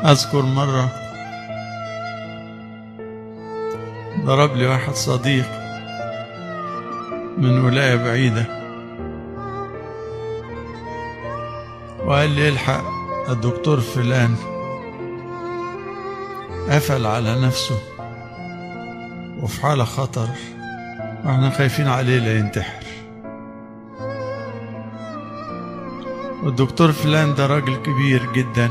أذكر مرة ضرب لي واحد صديق من ولاية بعيدة وقال لي الحق الدكتور فلان قفل على نفسه وفي حالة خطر واحنا خايفين عليه لا ينتحر والدكتور فلان ده راجل كبير جدا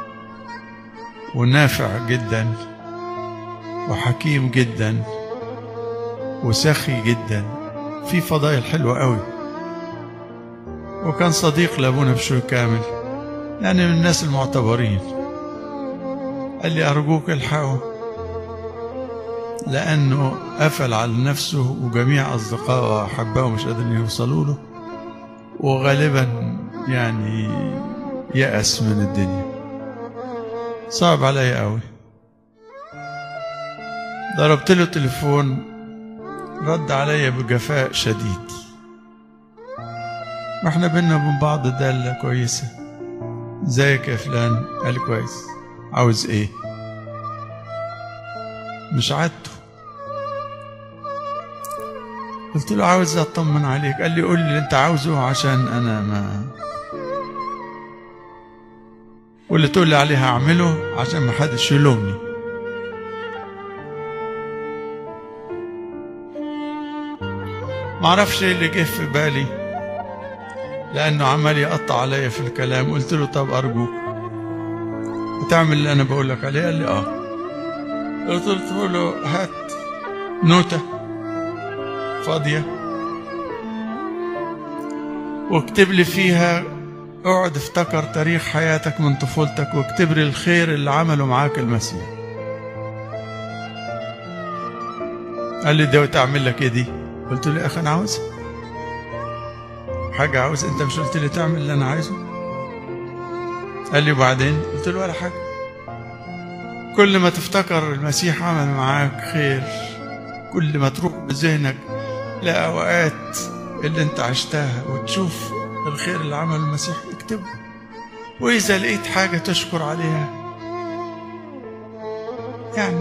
ونافع جدا وحكيم جدا وسخي جدا في فضائل حلوة قوي وكان صديق لابونا بشوي كامل يعني من الناس المعتبرين قال لي أرجوك الحقه لأنه قفل على نفسه وجميع أصدقائه وأحبائه مش قادرين يوصلوا له وغالبا يعني يأس من الدنيا صعب عليا قوي ضربت له تليفون رد عليا بجفاء شديد واحنا بينا وبين بعض دالة كويسة ازيك يا فلان قال كويس عاوز ايه مش عادته قلت له عاوز اطمن عليك قال لي قول لي اللي انت عاوزه عشان انا ما واللي تقول لي عليه هعمله عشان ما حدش يلومني ما اعرفش ايه اللي جه في بالي لانه عمال يقطع عليا في الكلام قلت له طب ارجوك بتعمل اللي انا بقول لك عليه قال لي اه قلت له هات نوتة فاضية واكتب لي فيها اقعد افتكر تاريخ حياتك من طفولتك واكتب لي الخير اللي عمله معاك المسيح قال لي ده تعمل لك ايه دي قلت له يا اخي انا عاوزها حاجة عاوز انت مش قلت لي تعمل اللي انا عايزه قال لي وبعدين قلت له ولا حاجة كل ما تفتكر المسيح عمل معاك خير كل ما تروح بذهنك لأوقات اللي انت عشتها وتشوف الخير اللي عمله المسيح اكتبه وإذا لقيت حاجة تشكر عليها يعني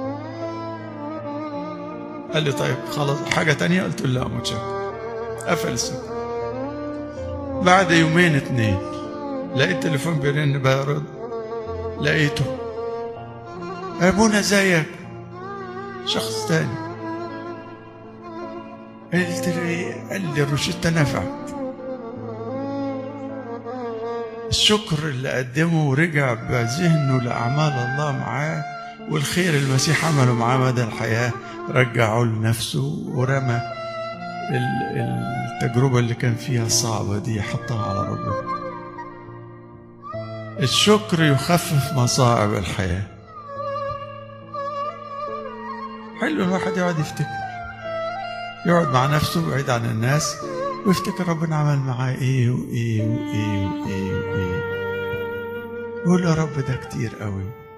قال لي طيب خلاص حاجة تانية قلت له لا متشكر قفل السكر بعد يومين اتنين لقيت تليفون بيرن برد لقيته ابونا زيك شخص تاني قلت له ايه قال لي الروشتة نفعت الشكر اللي قدمه ورجع بذهنه لأعمال الله معاه والخير المسيح عمله معاه مدى الحياة رجعه لنفسه ورمى التجربة اللي كان فيها صعبة دي حطها على ربنا الشكر يخفف مصاعب الحياة حلو الواحد يقعد يفتكر يقعد مع نفسه بعيد عن الناس ويفتكر ربنا عمل معاه ايه وايه وايه وايه وايه يقول يا رب ده كتير قوي